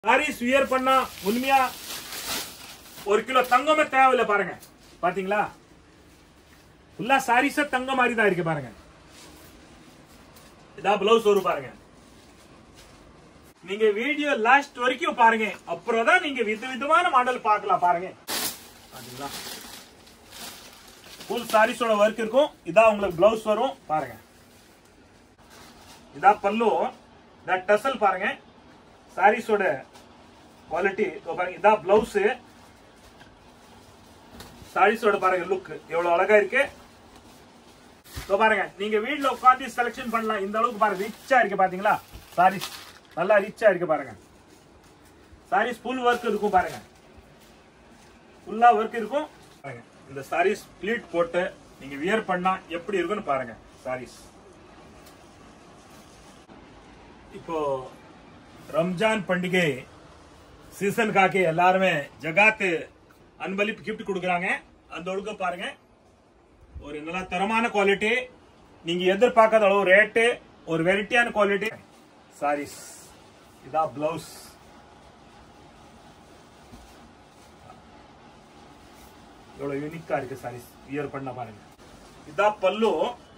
Saris wear பண்ணா உண்மையா ஒரு கிலோ தங்கமே தேவையில்லை பாருங்க பாத்தீங்களா ஃபுல்லா சாரீஸ தங்க மாதிரி தான் இருக்கு பாருங்க இதா பிளவுஸ் வரும் பாருங்க நீங்க வீடியோ லாஸ்ட் வரைக்கும் பாருங்க அப்புறம் தான் நீங்க வித விதமான மாடல் பார்க்கலாம் பாருங்க பாத்தீங்களா ஃபுல் சாரீஸோட ஒர்க் இருக்கும் இதா உங்களுக்கு பிளவுஸ் வரும் பாருங்க இதா பல்லு இதா டசல் பாருங்க சாரீஸோட குவாலிட்டி பாருங்க இதா பிளவுஸ் சாரீஸோட பாருங்க லுக் எவ்வளவு அழகா இருக்கு இதோ பாருங்க நீங்க வீட்ல உட்காந்து செலக்ஷன் பண்ணலாம் இந்த அளவுக்கு பாருங்க ரிச்சா இருக்கு பாத்தீங்களா சாரீஸ் நல்லா ரிச்சா இருக்கு பாருங்க சாரீஸ் ஃபுல் ஒர்க் இருக்கும் பாருங்க ஃபுல்லா ஒர்க் இருக்கும் பாருங்க இந்த சாரீஸ் ப்ளீட் போட்டு நீங்க வியர் பண்ணா எப்படி இருக்குன்னு பாருங்க சாரீஸ் இப்போ ரம்ஜான் பண்டிகை சீசனுக்காக எல்லாருமே ஜகாத்து அன்பளிப்பு கிஃப்ட் கொடுக்குறாங்க அந்த ஒழுக்க பாருங்க ஒரு நல்ல தரமான குவாலிட்டி நீங்க எதிர்பார்க்காத அளவு ரேட்டு ஒரு வெரைட்டியான குவாலிட்டி சாரீஸ் இதா பிளவுஸ் எவ்வளவு யூனிக்கா இருக்கு சாரீஸ் வியர் பண்ண பாருங்க இதா பல்லு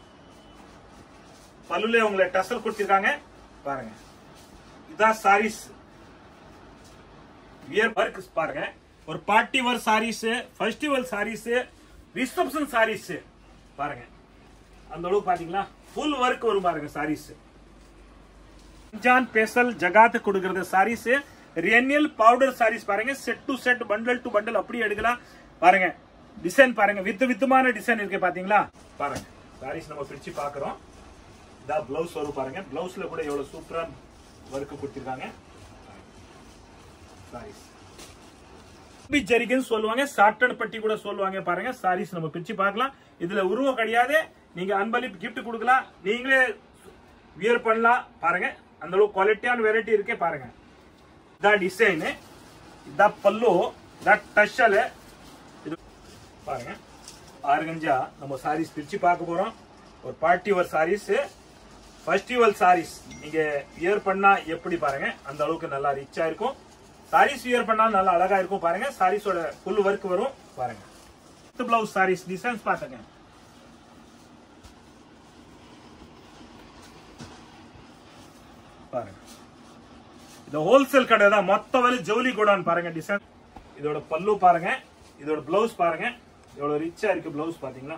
பல்லுல உங்களை டசல் கொடுத்திருக்காங்க பாருங்க இதான் சாரீஸ் வியர் ஒர்க் பாருங்க ஒரு party wear sarees festival sarees reception sarees பாருங்க அந்த அளவுக்கு பாத்தீங்களா ஃபுல் ஒர்க் வரும் பாருங்க சாரீஸ் ரம்ஜான் ஸ்பெஷல் ஜகாத்து கொடுக்கறது சாரீஸ் ரியனியல் பவுடர் சாரீஸ் பாருங்க set to set bundle to bundle அப்படியே எடுக்கலாம் பாருங்க டிசைன் பாருங்க வித்து வித்துமான டிசைன் இருக்கு பாத்தீங்களா பாருங்க சாரீஸ் நம்ம பிரிச்சு பாக்குறோம் இதா பிளவுஸ் வரும் பாருங்க பிளவுஸ்ல கூட எவ்வளவு சூப்பரா ஒர்க் கொடுத்திருக்காங்க சாரீஸ் ஜரிகன்னு சொல்லுவாங்க சாட்டன் பட்டி கூட சொல்லுவாங்க பாருங்க சாரீஸ் நம்ம பிரிச்சு பார்க்கலாம் இதுல உருவம் கிடையாது நீங்க அன்பளிப்பு கிஃப்ட் கொடுக்கலாம் நீங்களே வியர் பண்ணலாம் பாருங்க அந்த அளவுக்கு குவாலிட்டியான வெரைட்டி இருக்கே பாருங்க இதான் டிசைன் இதான் பல்லு இதான் டஷல் இது பாருங்க ஆறுகஞ்சா நம்ம சாரீஸ் பிரிச்சு பார்க்க போறோம் ஒரு பார்ட்டி ஒரு சாரீஸ் ஃபெஸ்டிவல் சாரீஸ் நீங்க வியர் பண்ணா எப்படி பாருங்க அந்த அளவுக்கு நல்லா ரிச்சா இருக்கும் சாரீஸ் வியர் பண்ணா நல்லா அழகா இருக்கும் பாருங்க சாரீஸோட ஃபுல் ஒர்க் வரும் பாருங்க பிளவுஸ் சாரீஸ் டிசைன்ஸ் பாத்துங்க பாருங்க இது ஹோல்சேல் கடை தான் மொத்த வலி ஜவுளி கூடான்னு பாருங்க டிசைன் இதோட பல்லு பாருங்க இதோட பிளவுஸ் பாருங்க எவ்வளவு ரிச்சா இருக்கு பிளவுஸ் பாத்தீங்களா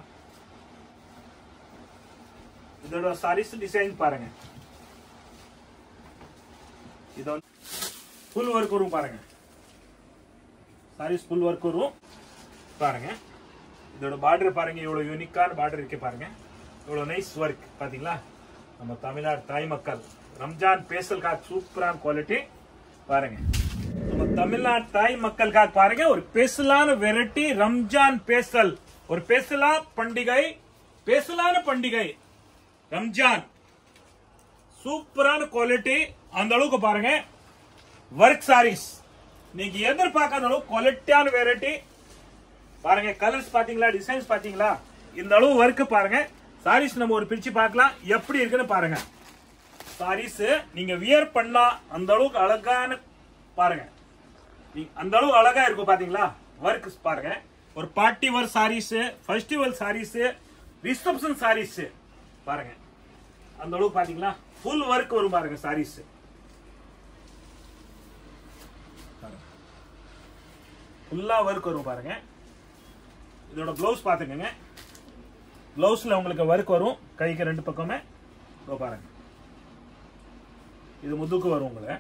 இதோட சாரீஸ் டிசைன் பாருங்க இது வந்து ஃபுல் ஒர்க் வரும் பாருங்க சாரீஸ் ஃபுல் ஒர்க் வரும் பாருங்க இதோட பார்டர் பாருங்க இவ்வளவு யூனிக்கான பார்டர் இருக்கு பாருங்க இவ்வளவு நைஸ் ஒர்க் பாத்தீங்களா நம்ம தமிழ்நாடு தாய் மக்கள் ரம்ஜான் பேசல்காக சூப்பரான குவாலிட்டி பாருங்க நம்ம தமிழ்நாடு தாய் மக்களுக்காக பாருங்க ஒரு பேசலான வெரைட்டி ரம்ஜான் பேசல் ஒரு பேசலா பண்டிகை பேசலான பண்டிகை ரம்ஜான் சூப்பரான குவாலிட்டி அந்த அளவுக்கு பாருங்க ஒர்க் சாரீஸ் நீங்க எதிர்பார்க்காத அளவு குவாலிட்டியான வெரைட்டி பாருங்க கலர்ஸ் பாத்தீங்களா டிசைன்ஸ் பாத்தீங்களா இந்த அளவு ஒர்க் பாருங்க சாரீஸ் நம்ம ஒரு பிரிச்சு பார்க்கலாம் எப்படி இருக்குன்னு பாருங்க சாரீஸ் நீங்க வியர் பண்ணா அந்த அளவுக்கு அழகான பாருங்க நீ- அந்த அளவுக்கு அழகா இருக்கும் பாத்தீங்களா ஒர்க் பாருங்க ஒரு party wear sarees festival sarees reception sarees பாருங்க அந்த அளவுக்கு பாத்தீங்களா ஃபுல் ஒர்க் வரும் பாருங்க சாரீஸ் ஃபுல்லா ஒர்க் வரும் பாருங்க இதோட பிளவுஸ் பாத்துக்கங்க பிளவுஸ்ல உங்களுக்கு ஒர்க் வரும் கைக்கு ரெண்டு பக்கமே இதோ பாருங்க இது முதுக்கு வரும் உங்களுக்கு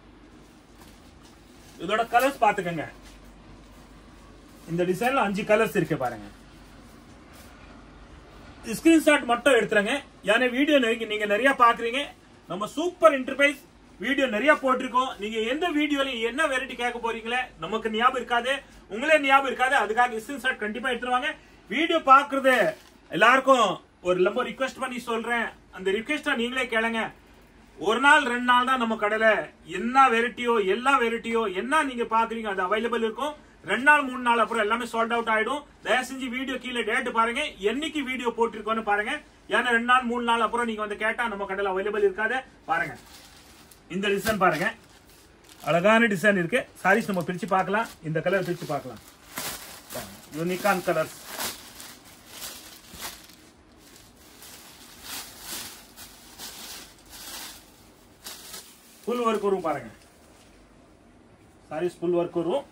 இதோட கலர்ஸ் பாத்துக்கங்க இந்த டிசைன்ல அஞ்சு கலர்ஸ் இருக்கு பாருங்க ஸ்கிரீன்ஷாட் மட்டும் எடுத்துருங்க ஏன்னா வீடியோ நீங்க நிறைய பாக்குறீங்க நம்ம சூப்பர் இன்டர்பைஸ் வீடியோ நிறைய போட்டிருக்கோம் நீங்க எந்த வீடியோல என்ன வெரைட்டி கேட்க போறீங்களே நமக்கு ஞாபகம் இருக்காது உங்களே ஞாபகம் இருக்காது அதுக்காக ஸ்கிரீன்ஷாட் கண்டிப்பா எடுத்துருவாங்க வீடியோ பாக்குறது எல்லாருக்கும் ஒரு ரொம்ப ரிக்வெஸ்ட் பண்ணி சொல்றேன் அந்த ரிக்வெஸ்டா நீங்களே கேளுங்க ஒரு நாள் ரெண்டு நாள் தான் நம்ம கடையில என்ன வெரைட்டியோ எல்லா வெரைட்டியோ என்ன நீங்க பாக்குறீங்க அது அவைலபிள் இருக்கும் ரெண்டு நாள் மூணு நாள் அப்புறம் எல்லாமே சால்ட் அவுட் ஆயிடும் தயவு செஞ்சு வீடியோ கீழே டேட் பாருங்க என்னைக்கு வீடியோ போட்டிருக்கோன்னு பாருங்க ஏன்னா ரெண்டு நாள் மூணு நாள் அப்புறம் நீங்க வந்து கேட்டா நம்ம கடையில அவைலபிள் இருக்காது பாருங்க இந்த டிசைன் பாருங்க அழகான டிசைன் இருக்கு சாரீஸ் நம்ம பிரிச்சு பார்க்கலாம் இந்த கலர் பிரிச்சு பார்க்கலாம் யூனிகான் கலர்ஸ் ஃபுல் ஒர்க் வரும் பாருங்க சாரீஸ் ஃபுல் ஒர்க் வரும்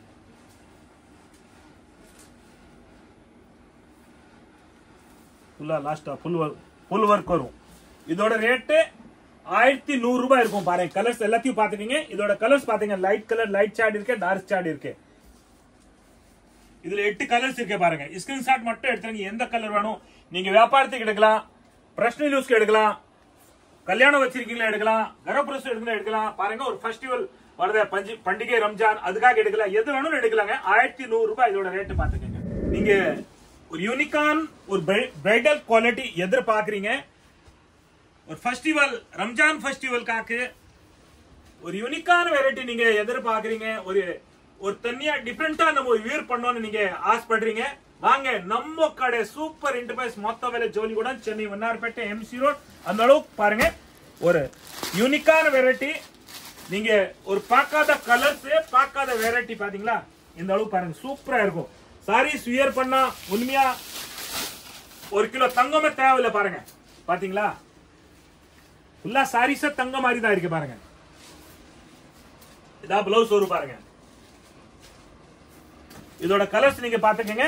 ஃபுல்லா லாஸ்டா ஃபுல் ஒர்க் ஃபுல் ஒர்க் வரும் இதோட ரேட்டு ஆயிரத்தி நூறு ரூபாய் இருக்கும் பாருங்க கலர்ஸ் எல்லாத்தையும் பாத்துக்கீங்க இதோட கலர்ஸ் பாத்தீங்க லைட் கலர் லைட் ஷாட் இருக்கு டார்க் ஷாட் இருக்கு இதுல எட்டு கலர்ஸ் இருக்கு பாருங்க ஸ்கிரீன்ஷாட் மட்டும் எடுத்துங்க எந்த கலர் வேணும் நீங்க வியாபாரத்துக்கு எடுக்கலாம் பர்சனல் யூஸ்க்கு எடுக்கலாம் கல்யாணம் வச்சிருக்கீங்களா எடுக்கலாம் கரப்பிரசம் எடுக்கலாம் எடுக்கலாம் பாருங்க ஒரு ஃபெஸ்டிவல் வருது பஞ்சு பண்டிகை ரம்ஜான் அதுக்காக எடுக்கலாம் எது வேணும் எடுக்கலாங்க ஆயிரத்தி நூறு ரூபாய் இதோட ரேட்டு பாத்துக்கங்க நீங்க ஒரு யூனிகான் ஒரு பிரைடல் குவாலிட்டி எதிர்பார்க்கறீங்க ஒரு ஃபெஸ்டிவல் ரம்ஜான் ஃபெஸ்டிவல்காக்கு ஒரு யூனிக்கான வெரைட்டி நீங்க எதிர்பார்க்கறீங்க ஒரு ஒரு தனியா டிஃப்ரெண்டா நம்ம வியர் பண்ணோம்னு நீங்க ஆசைப்படுறீங்க வாங்க நம்ம கடை சூப்பர் இன்டர்பிரைஸ் மொத்த விலை ஜோலி கூட சென்னை வண்ணார்பேட்டை எம்சி ரோட் அந்த அளவுக்கு பாருங்க ஒரு யூனிக்கான வெரைட்டி நீங்க ஒரு பார்க்காத கலர்ஸ் பார்க்காத வெரைட்டி பாத்தீங்களா இந்த அளவுக்கு பாருங்க சூப்பரா இருக்கும் சாரீஸ் வியர் பண்ணா உண்மையா ஒரு கிலோ தங்கமே தேவையில்லை பாருங்க பாத்தீங்களா ஃபுல்லா சாரீஸ தங்க மாதிரி தான் இருக்கு பாருங்க இதான் பிளவுஸ் வரும் பாருங்க இதோட கலர்ஸ் நீங்க பாத்துக்கங்க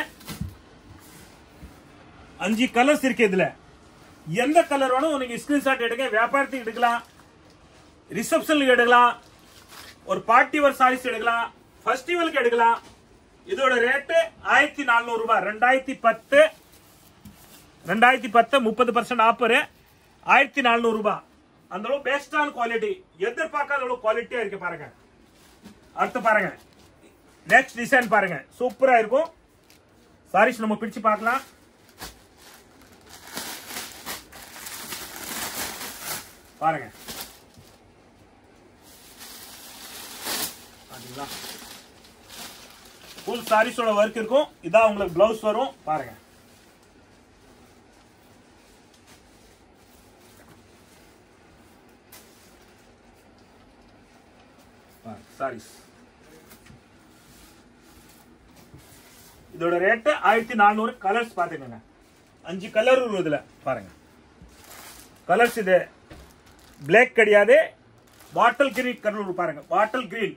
அஞ்சு கலர்ஸ் இருக்கு இதுல எந்த கலர் வேணும் நீங்க ஸ்கிரீன்ஷாட் எடுங்க வியாபாரத்துக்கு எடுக்கலாம் ரிசப்ஷனுக்கு எடுக்கலாம் ஒரு பார்ட்டி ஒரு சாரீஸ் எடுக்கலாம் ஃபெஸ்டிவலுக்கு எடுக்கலாம் இதோட ரேட்டு ஆயிரத்தி நானூறு ரூபாய் ரெண்டாயிரத்தி பத்து ரெண்டாயிரத்தி பத்து முப்பது பர்சன்ட் ஆஃபர் ஆயிரத்தி நானூறு ரூபாய் அந்த அளவு பெஸ்டான குவாலிட்டி எதிர்பார்க்காத அளவு குவாலிட்டியா இருக்கு பாருங்க அடுத்து பாருங்க நெக்ஸ்ட் டிசைன் பாருங்க சூப்பரா இருக்கும் சாரீஸ் நம்ம பிடிச்சு பார்க்கலாம் பாருங்க பாத்தீங்களா ஃபுல் சாரீஸோட ஒர்க் இருக்கும் இதான் உங்களுக்கு பிளவுஸ் வரும் பாருங்க சாரீஸ் இதோட ரேட்டு ஆயிரத்தி நானூறு கலர்ஸ் பாத்துக்கோங்க அஞ்சு கலர் வரும் இதுல பாருங்க கலர்ஸ் இது பிளாக் கிடையாது பாட்டில் கிரீன் கலர் பாருங்க பாட்டில் கிரீன்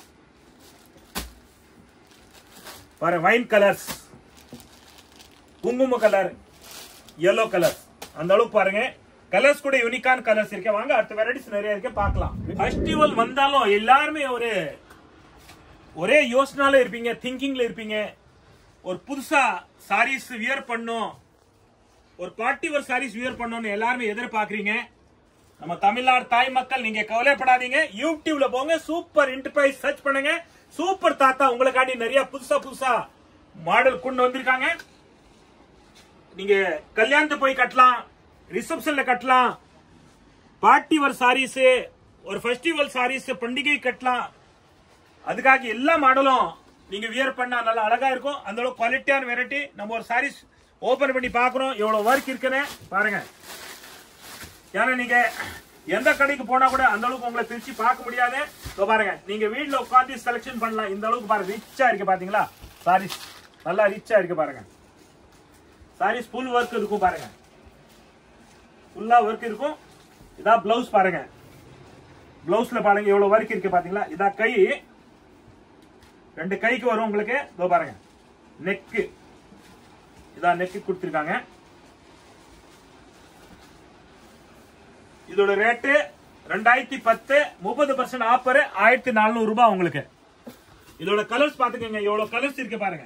பாருங்க வைன் கலர்ஸ் குங்கும கலர் yellow கலர் அந்த அளவுக்கு பாருங்க கலர்ஸ் கூட யூனிக்கான கலர்ஸ் இருக்கு வாங்க அடுத்த வெரைட்டிஸ் நிறைய இருக்கு பார்க்கலாம் ஃபெஸ்டிவல் வந்தாலும் எல்லாருமே ஒரு ஒரே யோசனால இருப்பீங்க திங்கிங்ல இருப்பீங்க ஒரு புதுசா சாரீஸ் வியர் பண்ணும் ஒரு பார்ட்டி ஒரு சாரீஸ் வியர் பண்ணணும்னு எல்லாருமே எதிர்பார்க்கறீங்க நம்ம தமிழ்நாடு தாய் மக்கள் நீங்க கவலைப்படாதீங்க யூடியூப்ல போங்க சூப்பர் என்டர்பிரைஸ் சர்ச் பண்ணுங்க சூப்பர் தாத்தா உங்களுக்காண்டி நிறைய புதுசா புதுசா மாடல் கொண்டு வந்திருக்காங்க நீங்க கல்யாணத்துக்கு போய் கட்டலாம் ரிசப்ஷன்ல கட்டலாம் பார்ட்டி ஒரு சாரீஸ் ஒரு ஃபெஸ்டிவல் சாரீஸ் பண்டிகை கட்டலாம் அதுக்காக எல்லா மாடலும் நீங்க வியர் பண்ணா நல்லா அழகா இருக்கும் அந்த அளவுக்கு குவாலிட்டியான வெரைட்டி நம்ம ஒரு சாரீஸ் ஓபன் பண்ணி பாக்குறோம் எவ்வளவு ஒர்க் இருக்குன்னு பாருங்க ஏன்னா நீங்க எந்த கடைக்கு போனா கூட அந்த அளவுக்கு உங்களை பிரிச்சு பார்க்க முடியாது இதோ பாருங்க நீங்க வீட்ல உட்காந்து செலக்ஷன் பண்ணலாம் இந்த அளவுக்கு பாருங்க ரிச்சா இருக்கு பாத்தீங்களா சாரீஸ் நல்லா ரிச்சா இருக்கு பாருங்க சாரீஸ் ஃபுல் ஒர்க் இருக்கும் பாருங்க ஃபுல்லா ஒர்க் இருக்கும் இதான் பிளவுஸ் பாருங்க பிளவுஸ்ல பாருங்க எவ்வளவு ஒர்க் இருக்கு பாத்தீங்களா இதான் கை ரெண்டு கைக்கு வரும் உங்களுக்கு இதோ பாருங்க நெக்கு இதான் நெக்கு கொடுத்துருக்காங்க இதோட ரேட்டு ரெண்டாயிரத்தி பத்து முப்பது பர்சன்ட் ஆஃபர் ஆயிரத்தி நானூறு ரூபாய் உங்களுக்கு இதோட கலர்ஸ் பாத்துக்கோங்க எவ்வளவு கலர்ஸ் இருக்கு பாருங்க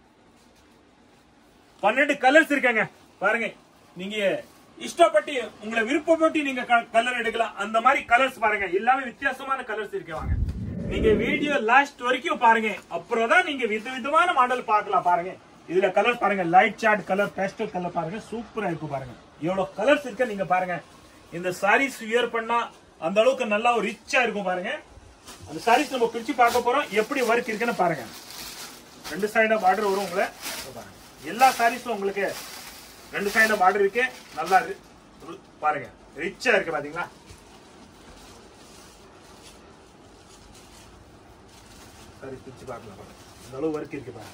பன்னெண்டு கலர்ஸ் இருக்காங்க பாருங்க நீங்க இஷ்டப்பட்டு உங்களை விருப்பப்பட்டு நீங்க கலர் எடுக்கலாம் அந்த மாதிரி கலர்ஸ் பாருங்க எல்லாமே வித்தியாசமான கலர்ஸ் இருக்கு வாங்க நீங்க வீடியோ லாஸ்ட் வரைக்கும் பாருங்க அப்புறம் தான் நீங்க வித விதமான மாடல் பார்க்கலாம் பாருங்க இதுல கலர் பாருங்க light shade colour pastel colour பாருங்க சூப்பரா இருக்கும் பாருங்க எவ்வளவு கலர்ஸ் இருக்கு நீங்க பாருங்க இந்த சாரீஸ் வியர் பண்ணா அந்த அளவுக்கு நல்லா ஒரு ரிச்சா இருக்கும் பாருங்க அந்த சாரீஸ் நம்ம பிரிச்சு பார்க்க போறோம் எப்படி ஒர்க் இருக்குன்னு பாருங்க ரெண்டு சைடா பார்டர் வரும் உங்களை இதோ பாருங்க எல்லா சாரீஸும் உங்களுக்கு ரெண்டு சைடா பார்டர் இருக்கு நல்லா இரு- ரு- பாருங்க ரிச்சா இருக்கு பாத்தீங்களா சரி பிரிச்சு பார்க்கலாம் பாருங்க இந்த அளவு ஒர்க் இருக்கு பாருங்க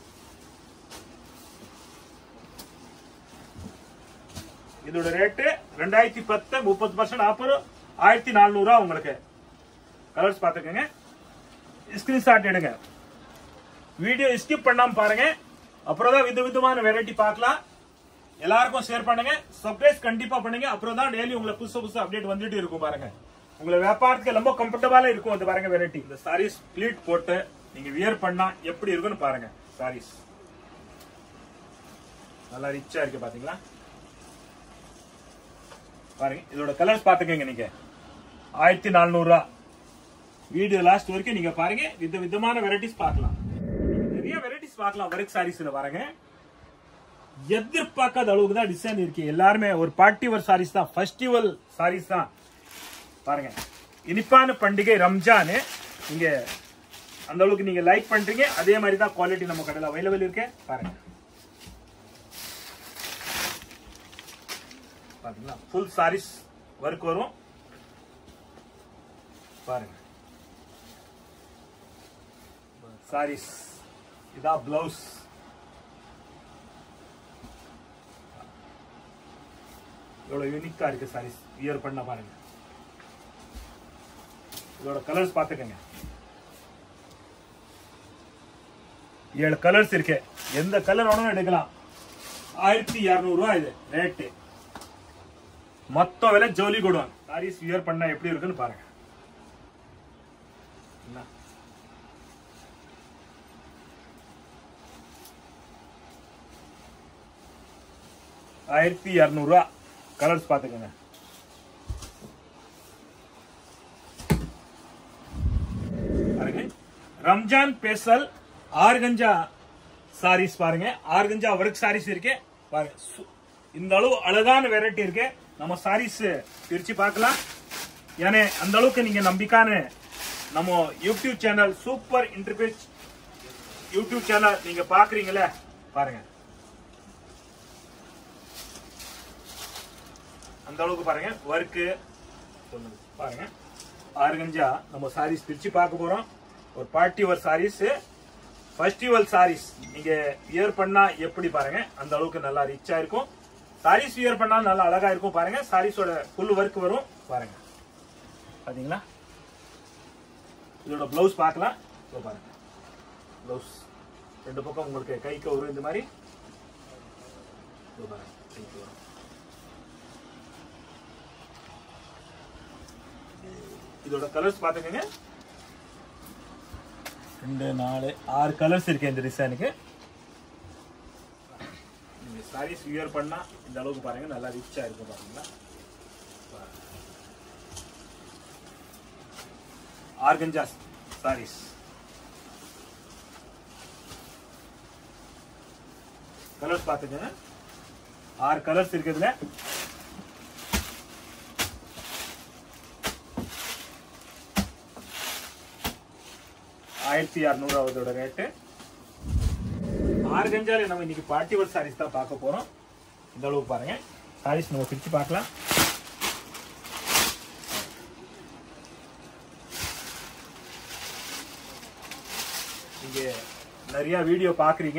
இதோட ரேட்டு ரெண்டாயிரத்தி பத்து முப்பது பர்சன்ட் ஆஃபர் ஆயிரத்தி நானூறுரூவா உங்களுக்கு கலர்ஸ் பார்த்துக்கோங்க ஸ்கிரீன்ஷாட் எடுங்க வீடியோ ஸ்கிப் பண்ணாம பாருங்க அப்புறம் தான் வித விதமான வெரைட்டி பார்க்கலாம் எல்லாருக்கும் ஷேர் பண்ணுங்க சர்ப்ரைஸ் கண்டிப்பா பண்ணுங்க அப்புறம் தான் டெய்லி உங்களுக்கு புதுசு புதுசு அப்டேட் வந்துட்டு இருக்கும் பாருங்க உங்களை வியாபாரத்துக்கு ரொம்ப கம்ஃபர்டபுளா இருக்கும் அது பாருங்க வெரைட்டி இந்த சாரீஸ் ப்ளீட் போட்டு நீங்க வியர் பண்ணா எப்படி இருக்குன்னு பாருங்க சாரீஸ் நல்லா ரிச்சா இருக்கு பாத்தீங்களா பாருங்க இதோட கலர்ஸ் பாத்துக்கங்க நீங்க ஆயிரத்தி நானூறுரூவா வீடியோ லாஸ்ட் வரைக்கும் நீங்க பாருங்க வித விதமான வெரைட்டிஸ் பார்க்கலாம் நிறைய வெரைட்டிஸ் பார்க்கலாம் ஒர்க் சாரீஸ்ல பாருங்க எதிர்பார்க்காத அளவுக்கு தான் டிசைன் இருக்கு எல்லாருமே ஒரு பார்ட்டி வேர் சாரீஸ் தான் ஃபெஸ்டிவல் சாரீஸ் தான் பாருங்க இனிப்பான பண்டிகை ரம்ஜான் நீங்க அந்த அளவுக்கு நீங்க லைக் பண்றீங்க அதே மாதிரி தான் குவாலிட்டி நம்ம கடையில் அவைலபிள் இருக்கு பாருங்க பாத்தீங்களா ஃபுல் சாரீஸ் ஒர்க் வரும் பாருங்க சாரீஸ் இதான் பிளவுஸ் எவ்வளவு யூனிக்கா இருக்கு சாரீஸ் வியர் பண்ண பாருங்க இதோட கலர்ஸ் பாத்துக்கங்க ஏழு கலர்ஸ் இருக்கு எந்த கலர் வேணாலும் எடுக்கலாம் ஆயிரத்தி இருநூறு ரூபாய் இது ரேட்டு மொத்த விலை ஜோலி கொடுவாங்க சாரீஸ் வியர் பண்ணா எப்படி இருக்குன்னு பாருங்க என்ன? ஆயிரத்தி இரநூறுவா கலர்ஸ் பார்த்துக்கோங்க பாருங்க ரம்ஜான் ஸ்பெஷல் ஆர்கஞ்சா சாரீஸ் பாருங்க ஆர்கஞ்சா ஒர்க் சாரீஸ் இருக்கு பாருங்க சு- இந்த அளவு அழகான வெரைட்டி இருக்கு நம்ம சாரீஸ் பிரிச்சு பார்க்கலாம் ஏன்னா அந்த அளவுக்கு நீங்க நம்பிக்கான நம்ம YouTube channel Super Enterprise YouTube channel நீங்க பாக்குறீங்களே பாருங்க அந்த அளவுக்கு பாருங்க ஒர்க்கு சொல்லுங்க பாருங்க ஆறுகஞ்சா நம்ம சாரீஸ் பிரிச்சு பார்க்க போறோம் ஒரு பார்ட்டி ஒரு சாரீஸ் ஃபெஸ்டிவல் சாரீஸ் நீங்க வியர் பண்ணா எப்படி பாருங்க அந்த அளவுக்கு நல்லா ரிச்சா இருக்கும் சாரீஸ் வியர் பண்ணா நல்லா அழகா இருக்கும் பாருங்க சாரீஸோட ஃபுல் ஒர்க் வரும் பாருங்க பாத்தீங்களா இதோட பிளவுஸ் பார்க்கலாம் இதோ பாருங்க பிளவுஸ் ரெண்டு பக்கம் உங்களுக்கு கைக்கு வரும் இந்த மாதிரி இதோ பாருங்க கைக்கு வரும் இதோட கலர்ஸ் பாத்துக்கோங்க ரெண்டு நாலு ஆறு கலர்ஸ் இருக்கு இந்த டிசைனுக்கு நீங்க சாரீஸ் வியர் பண்ணா இந்த அளவுக்கு பாருங்க நல்லா ரிச்சா இருக்கும் பாத்தீங்களா ஆர்கஞ்சா சாரீஸ் கலர்ஸ் பாத்துக்கோங்க ஆறு கலர்ஸ் இருக்குதுல ஆயிரத்தி இரநூறு அதோட ரேட்டு ஆறு கஞ்சால நம்ம இன்னைக்கு பார்ட்டி வேர் சாரீஸ் தான் பார்க்க போறோம் இந்த அளவுக்கு பாருங்க சாரீஸ் நம்ம பிரிச்சு பார்க்கலாம் நீங்க நிறைய வீடியோ பாக்குறீங்க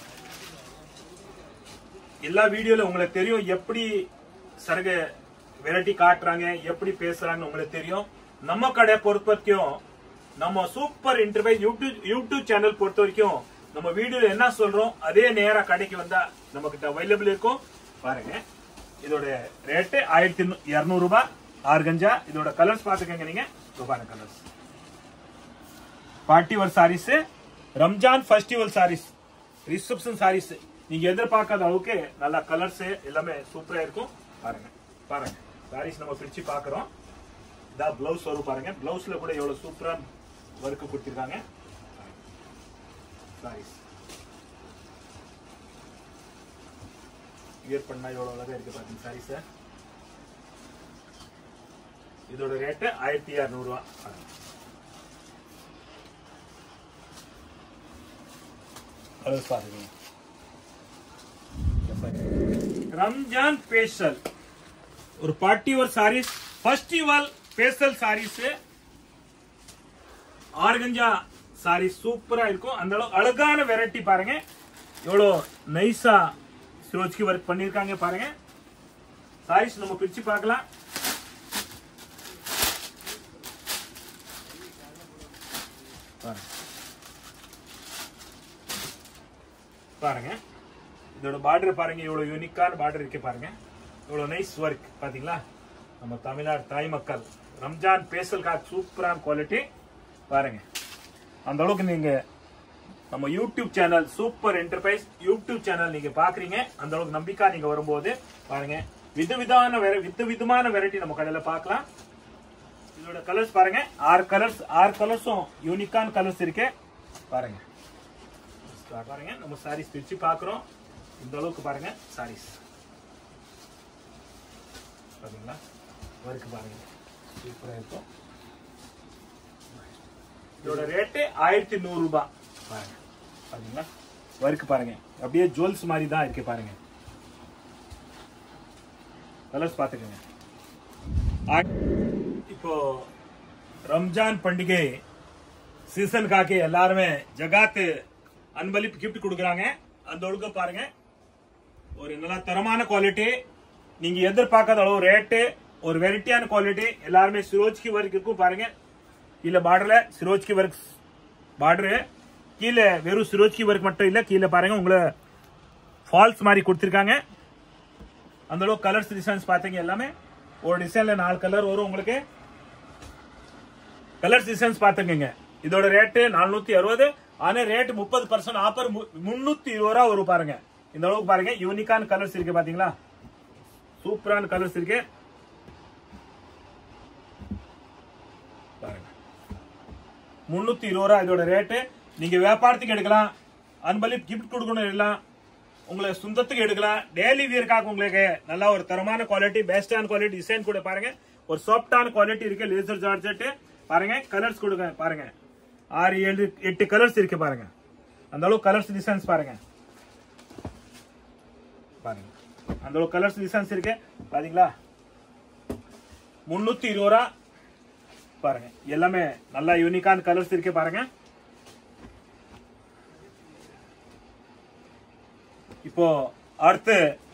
எல்லா வீடியோல உங்களுக்கு தெரியும் எப்படி சரகு வெரைட்டி காட்டுறாங்க எப்படி பேசுறாங்க உங்களுக்கு தெரியும் நம்ம கடை பொறுத்த வரைக்கும் நம்ம Super Enterprise YouTube YouTube channel பொறுத்த வரைக்கும் நம்ம வீடியோல என்ன சொல்றோம் அதே நேரா கடைக்கு வந்தா நம்ம கிட்ட அவைலபிள் இருக்கும் பாருங்க இதோட ரேட்டு ஆயிரத்தி இருநூறு ரூபாய் ஆர்கஞ்சா இதோட கலர்ஸ் பாத்துக்கங்க நீங்க இதோ பாருங்க colours party wear sarees Ramzan festival sarees reception sarees நீங்க எதிர்பார்க்காத அளவுக்கு நல்லா கலர்ஸ் எல்லாமே சூப்பரா இருக்கும் பாருங்க பாருங்க சாரீஸ் நம்ம பிரிச்சு பாக்குறோம் இதான் பிளவுஸ் வரும் பாருங்க பிளவுஸ்ல கூட எவ்வளவு சூப்பரா ஒர்க் கொடுத்திருக்காங்க சாரீஸ் வியர் பண்ணா எவ்வளவு அழகா இருக்கு பாத்தீங்க சாரீஸ் இதோட ரேட்டு ஆயிரத்தி இரநூறு ரூபா கலர்ஸ் பாருங்க ரம்ஜான் ஸ்பெஷல் ஒரு பார்ட்டி ஒரு sarees festival special sarees organza saree சூப்பரா இருக்கும் அந்த அளவு அழகான வெரைட்டி பாருங்க எவ்வளோ நைஸா சிரோஜ்கி ஒர்க் பண்ணியிருக்காங்க பாருங்க சாரீஸ் நம்ம பிரிச்சு பார்க்கலாம் பாருங்க பாருங்க இதோட பார்டர் பாருங்க இவ்வளவு யூனிக்கான பார்டர் இருக்கு பாருங்க இவ்வளவு நைஸ் ஒர்க் பாத்தீங்களா நம்ம தமிழ்நாடு தாய் மக்கள் ரம்ஜான் பேசல் கா சூப்பரான குவாலிட்டி பாருங்க அந்த அளவுக்கு நீங்க நம்ம YouTube channel Super Enterprise YouTube channel நீங்க பாக்குறீங்க அந்த அளவுக்கு நம்பிக்கை நீங்க வரும்போது பாருங்க விதவிதான வெர- வித விதமான வெரைட்டி நம்ம கடையில பார்க்கலாம் இதோட கலர்ஸ் பாருங்க ஆறு கலர்ஸ் ஆறு கலர்ஸும் யூனிக்கான கலர்ஸ் இருக்கு பாருங்க பாருங்க நம்ம சாரீஸ் பிரிச்சு பாக்குறோம் இந்த அளவுக்கு பாருங்க சாரீஸ் பாத்தீங்களா ஒர்க் பாருங்க சூப்பரா இருக்கும் இதோட ரேட்டு ஆயிரத்தி நூறு ரூபாய் பாருங்க பாத்தீங்களா ஒர்க் பாருங்க அப்படியே ஜுவல்ஸ் மாதிரி தான் இருக்கு பாருங்க கலர்ஸ் பாத்துக்கோங்க ஆ- இப்போ ரம்ஜான் பண்டிகை சீசன் காக்கி எல்லாருமே ஜகாத்து அன்பளிப்பு கிஃப்ட் கொடுக்குறாங்க அந்த ஒழுக்க பாருங்க ஒரு நல்ல தரமான குவாலிட்டி நீங்க எதிர்பார்க்காத அளவு ரேட்டு ஒரு வெரைட்டியான குவாலிட்டி எல்லாருமே சிரோஜ்கி ஒர்க் இருக்கும் பாருங்க கீழே பார்டர்ல சிரோஜ்கி ஒர்க் பார்டரு கீழே வெறும் சிரோஜ்கி ஒர்க் மட்டும் இல்ல கீழே பாருங்க உங்களை ஃபால்ஸ் மாதிரி கொடுத்துருக்காங்க அந்த அளவுக்கு கலர்ஸ் டிசைன்ஸ் பார்த்தீங்க எல்லாமே ஒரு டிசைன்ல நாலு கலர் வரும் உங்களுக்கு கலர்ஸ் டிசைன்ஸ் பார்த்துக்கங்க இதோட ரேட்டு நானூத்தி அறுபது ஆனா ரேட் முப்பது பர்சன்ட் ஆஃபர் முன்னூத்தி இருபது ரூபா வரும் பாருங்க இந்த அளவுக்கு பாருங்க யூனிக்கான கலர்ஸ் இருக்கு பாத்தீங்களா சூப்பரான கலர்ஸ் இருக்கு பாருங்க முன்னூத்தி இருபது ரூபா இதோட ரேட்டு நீங்க வியாபாரத்துக்கு எடுக்கலாம் அன்பளிப்பு கிஃப்ட் கொடுக்கணும் எல்லாம் உங்களை சொந்தத்துக்கு எடுக்கலாம் டெய்லி வியர்க்காக உங்களுக்கு நல்ல ஒரு தரமான குவாலிட்டி பெஸ்டான குவாலிட்டி டிசைன் கூட பாருங்க ஒரு சாஃப்டான குவாலிட்டி இருக்கு லேசர் ஜார்ஜெட் பாருங்க கலர்ஸ் கொடுங்க பாருங்க ஆறு ஏழு எட்டு கலர்ஸ் இருக்கு பாருங்க அந்த அளவுக்கு கலர்ஸ் டிசைன்ஸ் பாருங்க பாருங்க அந்த அளவுக்கு கலர்ஸ் டிசைன்ஸ் இருக்கு பாத்தீங்களா முன்னூத்தி இருபது ரூபா பாருங்க எல்லாமே நல்லா யூனிக்கான கலர்ஸ் இருக்கு பாருங்க இப்போ அடுத்து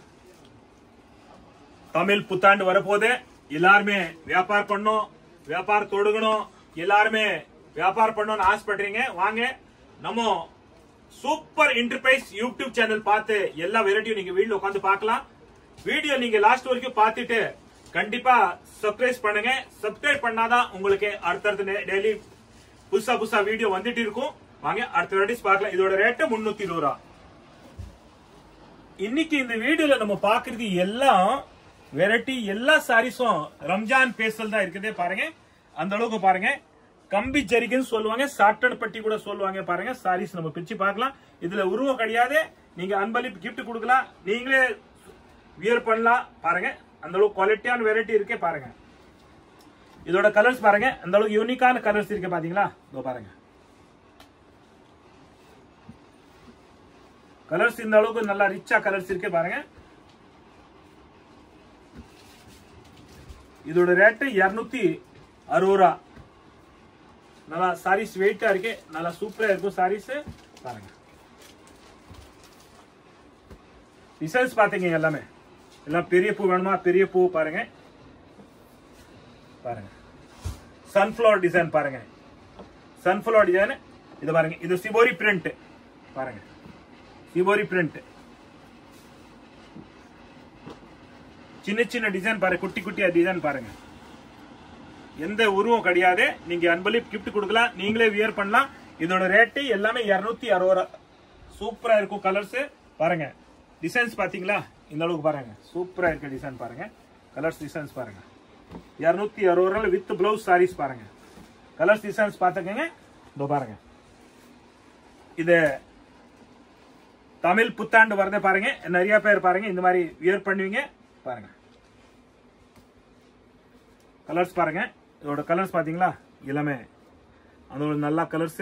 தமிழ் புத்தாண்டு வரப்போகுது எல்லாருமே வியாபாரம் பண்ணணும் வியாபாரம் தொடங்கணும் எல்லாருமே வியாபாரம் பண்ணணும்னு ஆசைப்படுறீங்க வாங்க நம்ம சூப்பர் என்டர்பிரைஸ் யூடியூப் சேனல் பார்த்து எல்லா வெரைட்டியும் நீங்க வீட்ல உட்காந்து பார்க்கலாம் வீடியோ நீங்க லாஸ்ட் வரைக்கும் பார்த்துட்டு கண்டிப்பா சப்ஸ்கிரைப் பண்ணுங்க சப்ஸ்கிரைப் பண்ணாதான் உங்களுக்கு அடுத்தடுத்த டெய்லி புதுசா புதுசா வீடியோ வந்துட்டு இருக்கும் வாங்க அடுத்த வெரைட்டிஸ் பார்க்கலாம் இதோட ரேட்டு முன்னூத்தி இருபது ரூபா இன்னைக்கு இந்த வீடியோல நம்ம பாக்குறது எல்லாம் வெரைட்டி எல்லா சாரீஸும் ரம்ஜான் பேசல் தான் இருக்குதே பாருங்க அந்த அளவுக்கு பாருங்க கம்பி ஜரிகைன்னு சொல்லுவாங்க சாட்டட் பட்டி கூட சொல்லுவாங்க பாருங்க சாரீஸ் நம்ம பிரிச்சு பார்க்கலாம் இதுல உருவம் கிடையாது நீங்க அன்பளிப்பு கிஃப்ட் கொடுக்கலாம் நீங்களே வியர் பண்ணலாம் பாருங்க அந்த அளவுக்கு குவாலிட்டியான வெரைட்டி இருக்கே பாருங்க இதோட கலர்ஸ் பாருங்க அந்த அளவுக்கு யூனிக்கான கலர்ஸ் இருக்கு பாத்தீங்களா இதோ பாருங்க கலர்ஸ் இந்த அளவுக்கு நல்லா ரிச்சா கலர்ஸ் இருக்கு பாருங்க இதோட ரேட்டு இருநூத்தி அறுபது ரூபா நல்லா சாரீஸ் வெயிட்டா இருக்கு நல்லா சூப்பரா இருக்கும் சாரீஸ் பாருங்க டிசைன்ஸ் பாத்தீங்க எல்லாமே எல்லாம் பெரிய பூ வேணுமா பெரிய பூ பாருங்க பாருங்க சன்ஃபிளவர் டிசைன் பாருங்க சன்ஃபிளவர் டிசைன் இது பாருங்க இது சிபோரி பிரிண்ட் பாருங்க சிபோரி பிரிண்ட் சின்ன சின்ன டிசைன் பாருங்க குட்டி குட்டியா டிசைன் பாருங்க எந்த உருவம் கிடையாது நீங்க அன்பளிப்பு கிஃப்ட் கொடுக்கலாம் நீங்களே வியர் பண்ணலாம் இதோட ரேட்டு எல்லாமே இருநூத்தி அறுபது ரூபா சூப்பரா இருக்கும் கலர்ஸ் பாருங்க டிசைன்ஸ் பாத்தீங்களா இந்த அளவுக்கு பாருங்க சூப்பரா இருக்க டிசைன் பாருங்க கலர்ஸ் டிசைன்ஸ் பாருங்க இருநூத்தி அறுபது ரூபாய் வித் பிளவுஸ் சாரீஸ் பாருங்க கலர்ஸ் டிசைன்ஸ் பாத்துக்கங்க இதோ பாருங்க இது தமிழ் புத்தாண்டு வரதே பாருங்க நிறைய பேர் பாருங்க இந்த மாதிரி வியர் பண்ணுவீங்க பாருங்க கலர்ஸ் பாருங்க இதோட கலர்ஸ் பாத்தீங்களா எல்லாமே அதோட நல்லா கலர்ஸ்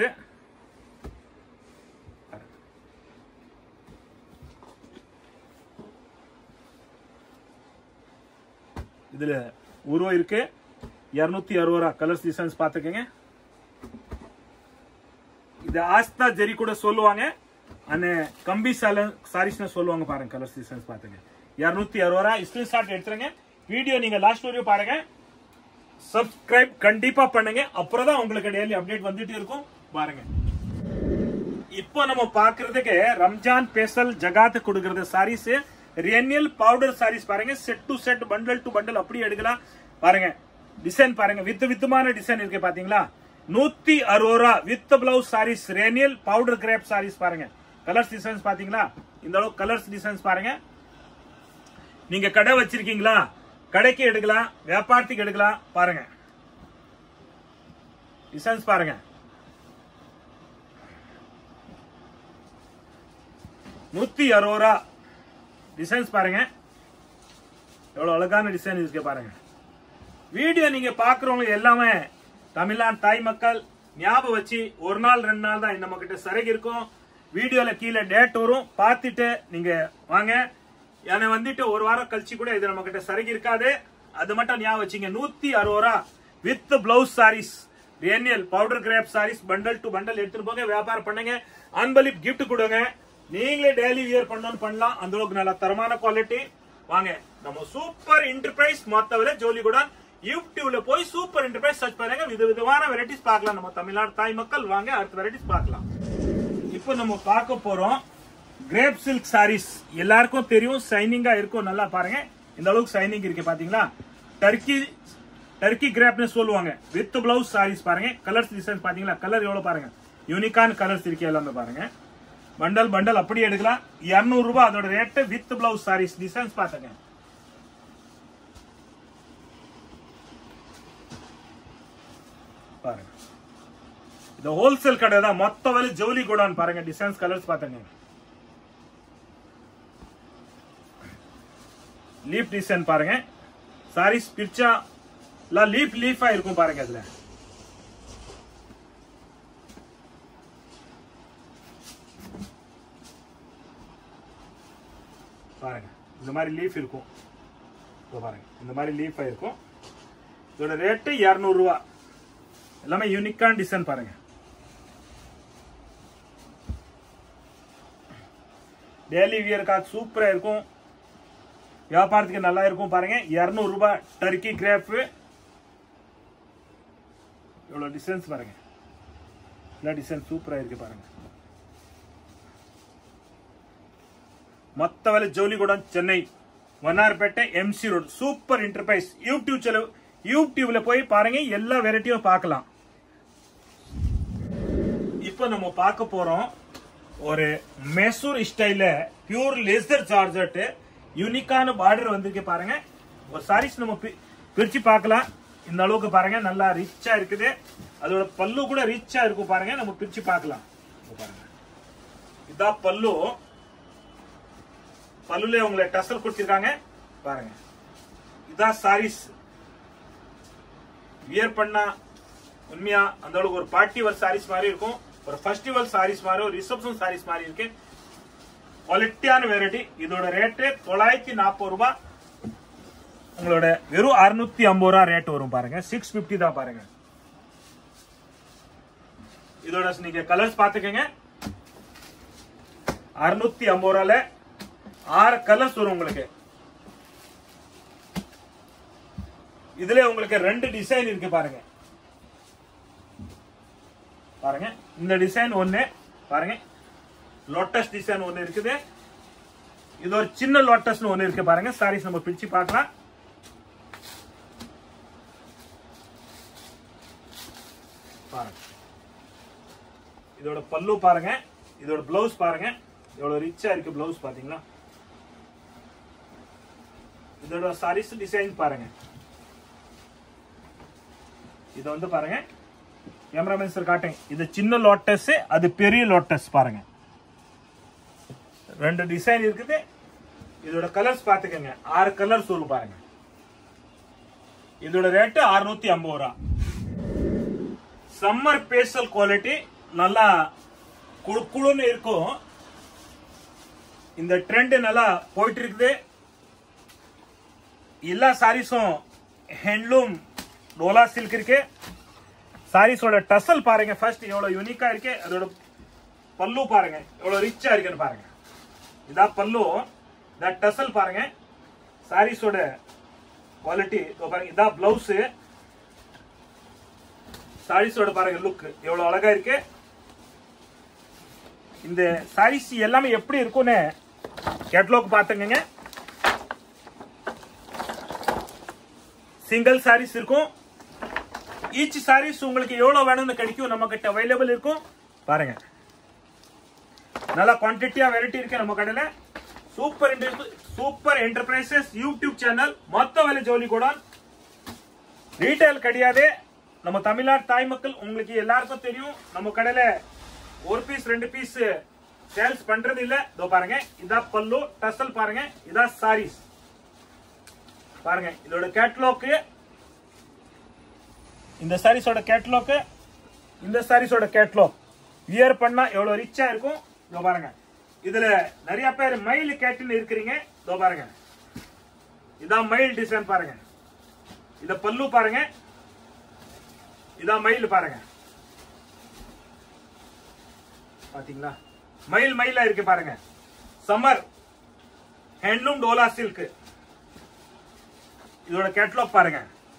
இதுல உருவம் இருக்கு இருநூத்தி அறுபது ரூபா கலர்ஸ் டிசைன்ஸ் பாத்துக்கங்க இது ஆஸ்தா ஜெரி கூட சொல்லுவாங்க அண்ட் கம்பி சால சாரீஸ்னு சொல்லுவாங்க பாருங்க கலர்ஸ் டிசைன்ஸ் பாத்துங்க இருநூத்தி அறுபது ரூபா ஸ்கிரீன் ஷாட் எடுத்துருங்க வீடியோ நீங்க லாஸ்ட் வரையும் பாருங்க சப்ஸ்கிரைப் கண்டிப்பா பண்ணுங்க அப்புறம் தான் உங்களுக்கு டெய்லி அப்டேட் வந்துட்டு இருக்கும் பாருங்க இப்போ நம்ம பாக்குறதுக்கு ரம்ஜான் ஸ்பெஷல் ஜகாத்து கொடுக்கறது சாரீஸ் ரியனியல் பவுடர் சாரீஸ் பாருங்க set to set bundle to bundle அப்படி எடுக்கலாம் பாருங்க டிசைன் பாருங்க வித்து வித்துமான டிசைன் இருக்கு பாத்தீங்களா நூத்தி அறுபது ரூபா வித் பிளவுஸ் சாரீஸ் ரேனியல் பவுடர் கிரேப் சாரீஸ் பாருங்க கலர்ஸ் டிசைன்ஸ் பாத்தீங்களா இந்த அளவு கலர்ஸ் டிசைன்ஸ் பாருங்க நீங்க கடை வச்சிருக்கீங்களா கடைக்கு எடுக்கலாம் வியாபாரத்துக்கு எடுக்கலாம் பாருங்க டிசைன்ஸ் பாருங்க நூத்தி அறுபது ரூபா டிசைன்ஸ் பாருங்க எவ்வளவு அழகான டிசைன் இருக்கு பாருங்க வீடியோ நீங்க பாக்குறவங்க எல்லாமே தமிழ்நாடு தாய் மக்கள் ஞாபகம் வச்சு ஒரு நாள் ரெண்டு நாள் தான் நம்ம கிட்ட சரகு இருக்கும் வீடியோல கீழே டேட் வரும் பார்த்துட்டு நீங்க வாங்க ஏன்னா வந்துட்டு ஒரு வாரம் கழிச்சு கூட இது நம்ம கிட்ட சரகு இருக்காது அது மட்டும் ஞாபகம் வச்சுங்க நூத்தி அறுபது ரூபா வித் பிளவுஸ் சாரீஸ் ரேனியல் powder crepe sarees bundle to bundle எடுத்துட்டு போங்க வியாபாரம் பண்ணுங்க அன்பளிப் கிஃப்ட் கொடுங்க நீங்களே டெய்லி வியர் பண்ணணும் பண்ணலாம் அந்த அளவுக்கு நல்ல தரமான குவாலிட்டி வாங்க நம்ம சூப்பர் என்டர்பிரைஸ் மொத்த விலை ஜோலிகுடான் யூடியூப்ல போய் சூப்பர் என்டர்பிரைஸ் சர்ச் பண்ணுங்க வித விதமான வெரைட்டிஸ் பார்க்கலாம் நம்ம தமிழ்நாடு தாய் மக்கள் வாங்க அடுத்த வெரைட்டிஸ் பார்க்கலாம் இப்போ நம்ம பார்க்க போறோம் கிரேப் சில்க் சாரீஸ் எல்லாருக்கும் தெரியும் ஷைனிங்கா இருக்கும் நல்லா பாருங்க இந்த அளவுக்கு ஷைனிங் இருக்கு பாத்தீங்களா டர்க்கி டர்க்கி கிரேப்னு சொல்லுவாங்க வித் பிளவுஸ் சாரீஸ் பாருங்க கலர்ஸ் டிசைன்ஸ் பாத்தீங்களா கலர் எவ்வளவு பாருங்க யூனிக்கான கலர்ஸ் இருக்கு எல்லாமே பாருங்க பண்டல் பண்டல் அப்படி எடுக்கலாம் இருநூறு ரூபாய் அதோட rate with blouse sarees designs பாத்துங்க பாருங்க இது ஹோல்சேல் கடை தான் மொத்த வலி ஜவுளி கூடான்னு பாருங்க டிசைன்ஸ் கலர்ஸ் பாத்துங்க லீப் டிசைன் பாருங்க சாரீஸ் பிரிச்சா லீப் லீஃபா இருக்கும் பாருங்க அதுல பாருங்க இந்த மாதிரி லீஃப் இருக்கும் இதோ பாருங்க இந்த மாதிரி லீஃப் இருக்கும் இதோட ரேட்டு இருநூறு ரூபா எல்லாமே யூனிக்கான டிசைன் பாருங்க டெய்லி வியருக்காக சூப்பரா இருக்கும் வியாபாரத்துக்கு நல்லா இருக்கும் பாருங்க இருநூறு ரூபாய் டர்க்கி கிரேப் இவ்வளவு டிசைன்ஸ் பாருங்க எல்லா டிசைன் சூப்பரா இருக்கு பாருங்க மொத்த வேலை ஜோலிகுடம் Chennai Vannarapettai MC road Super Enterprise YouTube செலவு யூடியூப்ல போய் பாருங்க எல்லா வெரைட்டியும் பார்க்கலாம் இப்போ நம்ம பார்க்க போறோம் ஒரு மெசூர் ஸ்டைல பியூர் லேசர் சார்ஜர்ட் யூனிக்கான பார்டர் வந்திருக்கு பாருங்க ஒரு சாரீஸ் நம்ம பி- பிரிச்சு பார்க்கலாம் இந்த அளவுக்கு பாருங்க நல்லா ரிச்சா இருக்குது அதோட பல்லு கூட ரிச்சா இருக்கும் பாருங்க நம்ம பிரிச்சு பார்க்கலாம் இங்க பாருங்க இதான் பல்லு பல்லுல உங்களை டசல் கொடுத்திருக்காங்க பாருங்க இதான் சாரீஸ் வியர் பண்ணா உண்மையா அந்த அளவுக்கு ஒரு பார்ட்டி வேர் சாரீஸ் மாதிரி இருக்கும் ஒரு ஃபெஸ்டிவல் சாரீஸ் மாதிரி ஒரு ரிசப்ஷன் சாரீஸ் மாதிரி இருக்கு குவாலிட்டியான வெரைட்டி இதோட ரேட்டு தொள்ளாயிரத்தி நாற்பது ரூபாய் உங்களோட வெறும் அறுநூத்தி ஐம்பது ரூபா ரேட் வரும் பாருங்க சிக்ஸ் பிப்டி தான் பாருங்க இதோட நீங்க கலர்ஸ் பாத்துக்கங்க அறுநூத்தி ஐம்பது ரூபால ஆறு கலர்ஸ் வரும் உங்களுக்கு இதுல உங்களுக்கு ரெண்டு டிசைன் இருக்கு பாருங்க பாருங்க இந்த டிசைன் ஒண்ணு பாருங்க லோட்டஸ் டிசைன் ஒண்ணு இருக்குது இது ஒரு சின்ன லோட்டஸ்னு ஒண்ணு இருக்கு பாருங்க சாரீஸ் நம்ம பிரிச்சு பார்க்கலாம் பாருங்க இதோட பல்லு பாருங்க இதோட பிளவுஸ் பாருங்க எவ்வளவு ரிச்சா இருக்கு பிளவுஸ் பாத்தீங்களா இதோட சாரீஸ் டிசைன் பாருங்க இது வந்து பாருங்க கேமராமேன் சார் காட்டுங்க இது சின்ன லோட்டஸ் அது பெரிய லோட்டஸ் பாருங்க ரெண்டு டிசைன் இருக்குது இதோட கலர்ஸ் பாத்துக்கங்க ஆறு கலர்ஸ் வரும் பாருங்க இதோட ரேட்டு அறுநூத்தி ஐம்பது ரூபா சம்மர் பேசல் குவாலிட்டி நல்லா குழு குழுன்னு இருக்கும் இந்த ட்ரெண்ட் நல்லா போயிட்டு இருக்குது எல்லா சாரீஸும் ஹேண்ட்லூம் டோலா சில்க் இருக்கு சாரீஸோட டசல் பாருங்க ஃபர்ஸ்ட் எவ்வளவு யூனிக்கா இருக்கு அதோட பல்லு பாருங்க எவ்வளவு ரிச்சா இருக்குன்னு பாருங்க இதா பல்லு இதா டசல் பாருங்க சாரீஸோட குவாலிட்டி பாருங்க இதா பிளவுஸ் சாரீஸோட பாருங்க லுக் எவ்வளவு அழகா இருக்கு இந்த சாரீஸ் எல்லாமே எப்படி இருக்கும்னு கேட்லாக் பாத்துங்க சிங்கிள் சாரீஸ் இருக்கும் ஈச் சாரீஸ் உங்களுக்கு எவ்வளவு வேணும்னு கிடைக்கும் நம்ம கிட்ட அவைலபிள் இருக்கும் பாருங்க நல்ல குவான்டிட்டியா வெரைட்டி இருக்கு நம்ம கடையில super Super Enterprises YouTube channel மொத்த விலை ஜோலி கூட ரீட்டைல் கிடையாது நம்ம தமிழ்நாடு தாய் மக்கள் உங்களுக்கு எல்லாருக்கும் தெரியும் நம்ம கடையில ஒரு பீஸ் ரெண்டு பீஸ் சேல்ஸ் பண்றது இல்ல இதோ பாருங்க இதா பல்லு டசல் பாருங்க இதா சாரீஸ் பாருங்க இதோட கேட்லாக் இந்த சாரீஸோட கேட்லாக் இந்த சாரீஸோட கேட்லாக் வியர் பண்ணா எவ்வளவு ரிச்சா இருக்கும் இதோ பாருங்க இதுல நிறைய பேர் மயில் கேட்டுன்னு இருக்கிறீங்க இதோ பாருங்க இதான் மயில் டிசைன் பாருங்க இத பல்லு பாருங்க இதான் மயில் பாருங்க பாத்தீங்களா மயில் மயிலா இருக்கு பாருங்க சம்மர் ஹேண்ட்லூம் டோலா சில்க் இதோட கேட்லாக் பாருங்க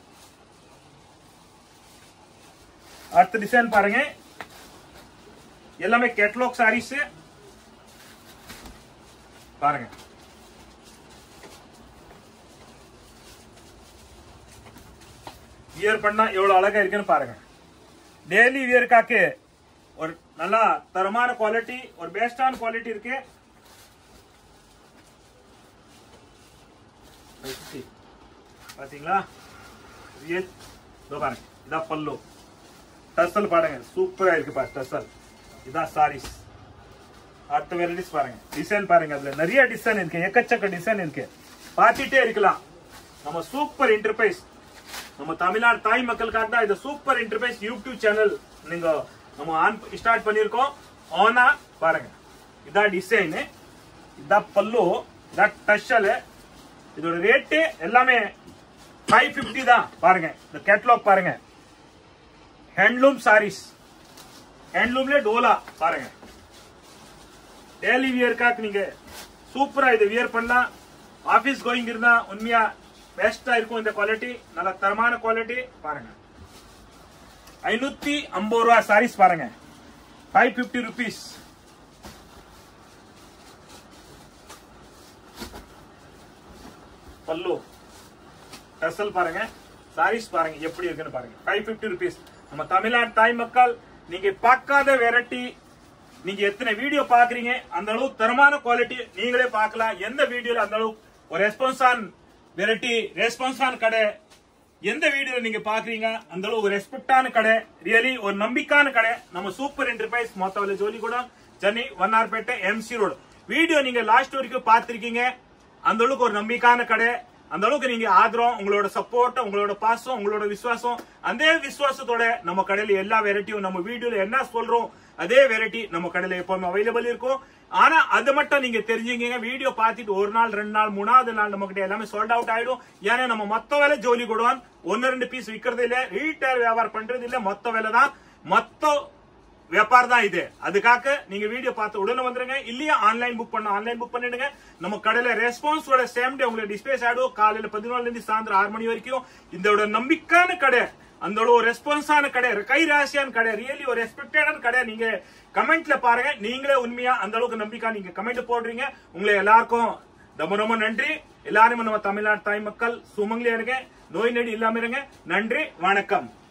அடுத்த டிசைன் பாருங்க எல்லாமே கேட்லாக் சாரீஸ் பாருங்க வியர் பண்ணா எவ்வளவு அழகா இருக்குன்னு பாருங்க டெய்லி வியருக்காக்கு ஒரு நல்லா தரமான குவாலிட்டி ஒரு பெஸ்டான குவாலிட்டி இருக்கு பாத்தீங்களா வியர் இதோ பாருங்க இதான் பல்லு டசல் பாருங்க சூப்பரா இருக்கு பாரு டசல் இதான் சாரீஸ் அடுத்த வெரைட்டிஸ் பாருங்க டிசைன் பாருங்க அதுல நிறைய டிசைன் இருக்கு எக்கச்சக்க டிசைன் இருக்கு பார்த்துட்டே இருக்கலாம் நம்ம சூப்பர் இன்டர்பைஸ் நம்ம தமிழ்நாடு தாய் மக்களுக்காக தான் இந்த சூப்பர் இன்டர்பைஸ் யூடியூப் சேனல் நீங்க நம்ம ஆன் ஸ்டார்ட் பண்ணிருக்கோம் ஆனா பாருங்க இதான் டிசைன் இதான் பல்லு இதான் டஷல் இதோட ரேட்டு எல்லாமே ஃபைவ் பிப்டி தான் பாருங்க இந்த கேட்லாக் பாருங்க ஹேண்ட்லூம் சாரீஸ் ஹேண்ட்லூம்ல டோலா பாருங்க டெய்லி வியர்க்காக நீங்க சூப்பரா இது வியர் பண்ணலாம் ஆபீஸ் கோயிங் இருந்தா உண்மையா பெஸ்டா இருக்கும் இந்த குவாலிட்டி நல்ல தரமான குவாலிட்டி பாருங்க ஐநூத்தி ஐம்பது ரூபா சாரீஸ் பாருங்க ஃபைவ் பிப்டி ருபீஸ் பல்லு டசல் பாருங்க சாரீஸ் பாருங்க எப்படி இருக்குன்னு பாருங்க ஃபைவ் பிப்டி ருபீஸ் நம்ம தமிழ்நாடு தாய் மக்கள் நீங்க பார்க்காத வெரைட்டி நீங்க எத்தனை வீடியோ பாக்குறீங்க அந்த அளவு தரமான குவாலிட்டி நீங்களே பார்க்கலாம் எந்த வீடியோல அந்த அளவு ஒரு response on variety response on கடை எந்த வீடியோ நீங்க பாக்குறீங்க அந்த அளவு ஒரு ரெஸ்பெக்டான கடை ரியலி ஒரு நம்பிக்கான கடை நம்ம சூப்பர் என்டர்பிரைஸ் மொத்தவல ஜோலி கூட Chennai Vannarapettai MC road video நீங்க லாஸ்ட் வரைக்கும் பார்த்திருக்கீங்க அந்த அளவுக்கு ஒரு நம்பிக்கான கடை அந்த அளவுக்கு நீங்க ஆதரம் உங்களோட சப்போர்ட் உங்களோட பாசம் உங்களோட விசுவாசம் அதே விசுவாசத்தோட நம்ம கடையில எல்லா வெரைட்டியும் நம்ம வீடியோல என்ன சொல்றோம் அதே வெரைட்டி நம்ம கடையில எப்பவுமே அவைலபிள் இருக்கும் ஆனா அது மட்டும் நீங்க தெரிஞ்சுங்க வீடியோ பார்த்துட்டு ஒரு நாள் ரெண்டு நாள் மூணாவது நாள் நம்ம கிட்ட எல்லாமே சோல்ட் அவுட் ஆயிடும் ஏன்னா நம்ம மொத்த வேலை ஜோலி கொடுவான் ஒன்னு ரெண்டு பீஸ் விக்கிறது இல்ல ரீட்டைல் வியாபாரம் பண்றது இல்ல மொத்த வேலை தான் மொத்த வியாபாரம் தான் இது அதுக்காக நீங்க வீடியோ பார்த்து உடனே வந்துருங்க இல்லையா ஆன்லைன் புக் பண்ண ஆன்லைன் புக் பண்ணிடுங்க நம்ம கடையில ரெஸ்பான்ஸோட சேம் டே உங்களுக்கு டிஸ்பேஸ் ஆடும் காலையில பதினாலுல இருந்து சாயந்தரம் ஆறு மணி வரைக்கும் இந்த நம்பிக்கையான கடை அந்த ஒரு ரெஸ்பான்ஸான கடை கை ராசியான கடை ரியலி ஒரு ரெஸ்பெக்டடான கடை நீங்க கமெண்ட்ல பாருங்க நீங்களே உண்மையா அந்த அளவுக்கு நம்பிக்கை நீங்க கமெண்ட் போடுறீங்க உங்களை எல்லாருக்கும் ரொம்ப ரொம்ப நன்றி எல்லாரும் நம்ம தமிழ்நாடு தாய் மக்கள் சுமங்கலியா இருங்க நோய் நொடி இல்லாம இருங்க நன்றி வணக்கம்